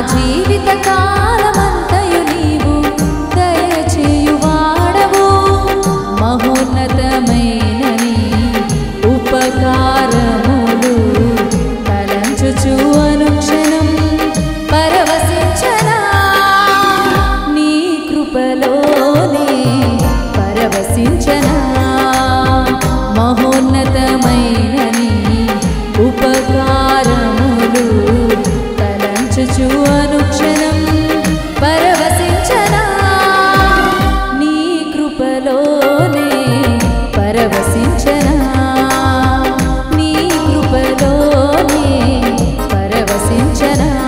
జీవిత కాలమంతయు నీవు దయచేయువాడవు మహోన్నతమైన నీ ఉపకారములు తలంచుచు అనుక్షణం పరవశించనా నీ కృపలోనే పరవశించనా మహోన్నతమైన నీ ఉపకారములు తలంచుచు అనుక్షణం పరవశించనా నీ కృపలోనే పరవశించనా నీ కృపలోనే పరవశించనా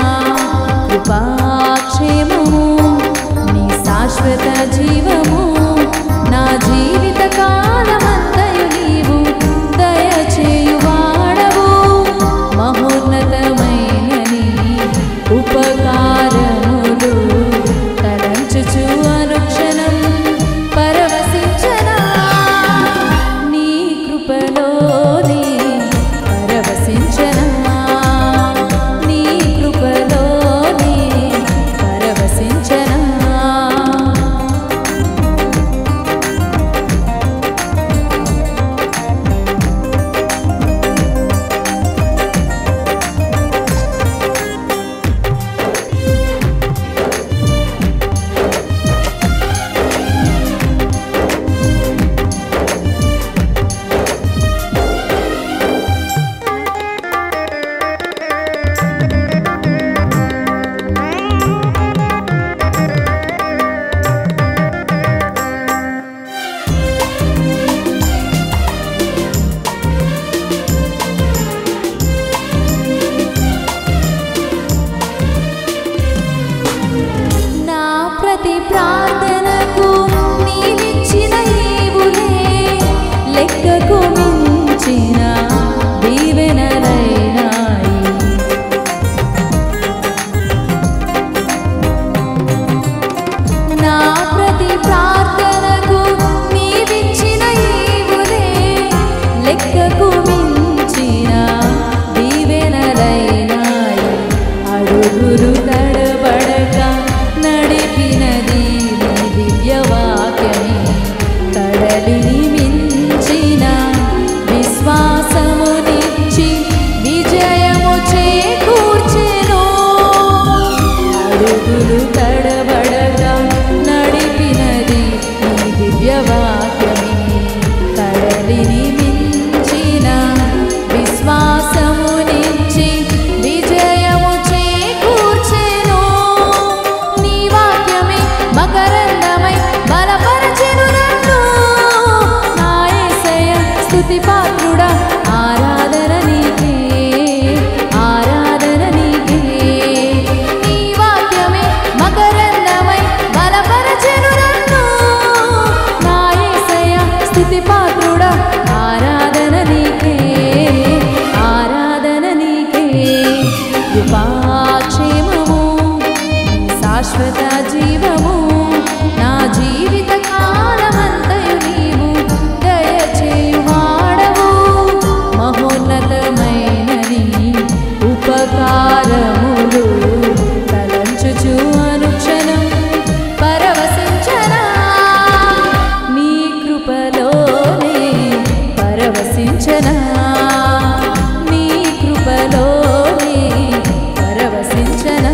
కృపాక్షేమము నీ శాశ్వత జీవము నా జీవిత కాలమంతయు నీవు దయచేయువాడవు మహోన్నతమైన నీ ఉపకారములు తలంచుచు అనుక్షణం పరవశించనా నీ కృపలోనే పరవశించనా నీ కృపలోనే పరవశించనా నా ప్రతి ప్రార్థనకు నీవిచ్చిన ఈవులే లెక్కకు మించిన దీవెనలైనాయి నా ప్రతి ప్రార్థనకు నీవిచ్చిన ఈవులే లెక్కకు మించిన దీవెనలైనాయి అడుగులు తడబడక నడిపినది నీ దివ్యవాక్యమే కడలిని మించిన విశ్వాసమునిచ్చి విజయము చేకూర్చెను అడుగులు తడబడక నడిపినది నీ దివ్యవాక్యమే కడలిని మించిన విశ్వాసమునిచ్చి విజయము చేకూర్చెను నీ వాక్యమే మకరందమై బలపరచెను నన్ను నా యేసయ్య స్తుతి పాత్రుడా ఆరాధన నీకే ఆరాధన నీకే నీ వాక్యమే మకరందమై బలపరచెను నన్ను నా యేసయ్య స్తుతి పాత్రుడా ఆరాధన నీకే ఆరాధన నీకే కృపాక్షేమము శాశ్వత జీవము నా జీవిత కాలమంతయు నీవు దయచేయువాడవు మహోన్నతమైన నీ ఉపకారములు తలంచుచు అనుక్షణం పరవశించనా నీ కృపలోనే పరవశించనా నీ కృపలోనే పరవశించనా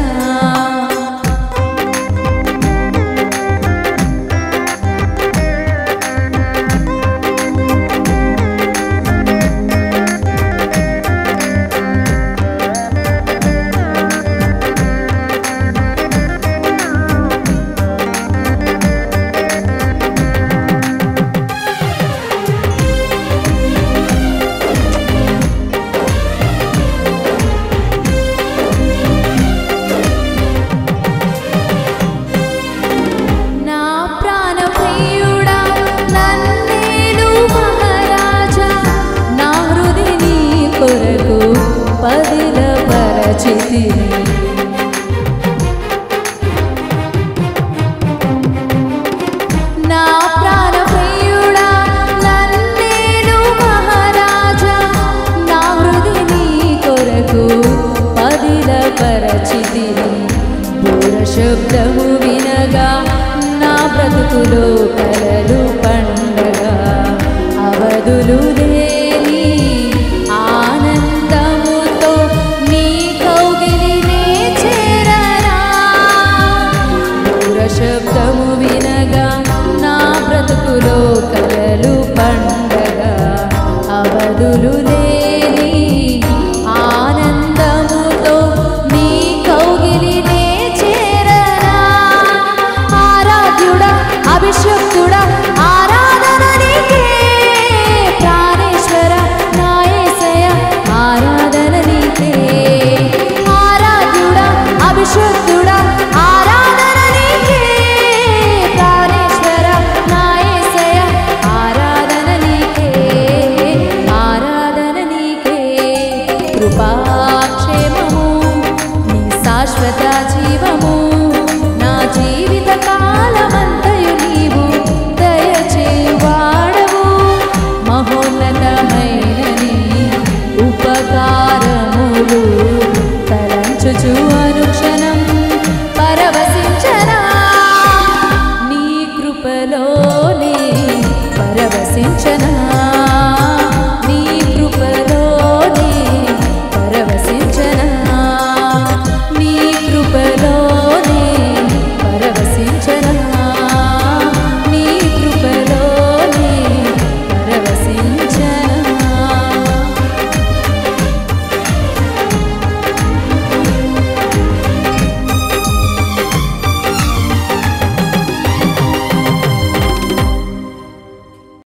నా ప్రాణ ప్రియుడా నన్నేలు మహారాజా నా హృది నీ కొరకు పదిల పరచితిని నా ప్రాణ ప్రియుడా నన్నేలు మహారాజా నా హృది నీ కొరకు పదిల పరచితిని దూర శబ్దము వినగా నా బ్రతుకులో కలలు పండగ అవధులు లేని ఆనందముతో నీ కౌగిలినే చేరరా దూర శబ్దము వినగా నా బ్రతుకులో కలలు పండగ అవధులు లేని ఆనందముతో నీ కౌగిలినే చేరరా ఆరాధ్యుడా అభిషక్తుడా ఆరాధన నీకే ప్రాణేశ్వర నా యేసయ్య ఆరాధన నీకే ఆరాధ్యుడా అభిషక్తుడా ఆరాధన నీకే ప్రాణేశ్వర నా యేసయ్య ఆరాధన నీకే ఆరాధన నీకే కృపాక్షేమము నీ శాశ్వత జీవము నా జీవిత కాలం